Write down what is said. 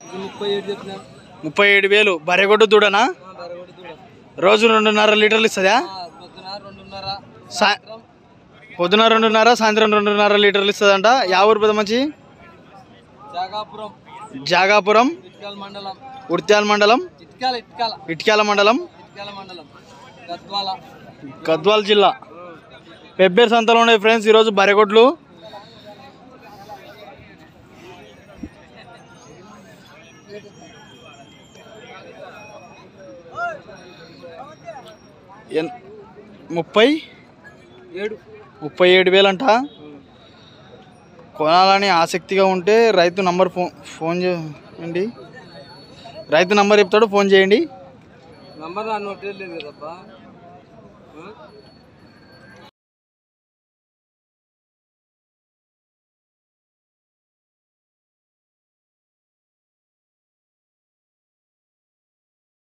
ముప్పై ఏడు చెప్పిన ముప్పై ఏడు వేలు బర్రెగొడ్డు దూడనా బరగొడి దూడ రోజు రెండున్నర లీటర్లు ఇస్తుందా పొద్దున రెండున్నర సా పొద్దున రెండున్నర సాయంత్రం రెండున్నర లీటర్లు ఇస్తుందంట యా ఊరు పెద్ద మంచి జాగాపురం జాగాపురం ఇటుకాల మండలం ఉడ్త్యాల మండలం ఇటుకాల ఇటుకాల ఇటిక్యాల మండలం ఇటుకాల మండలం గద్వాల గద్వాల్ జిల్లా పెబ్బేరు సంతలో ఉన్నాయి ఫ్రెండ్స్ ఈరోజు బరెగొడ్లు ఎన్- ముప్పై ఏడు ముప్పై ఏడు వేలంట కొనాలని ఆసక్తిగా ఉంటే రైతు నంబర్ ఫోన్ ఫోన్ చేయండి రైతు నంబర్ చెప్తాడు ఫోన్ చేయండి నంబర్ నా నోట్ లేదు కదప్పా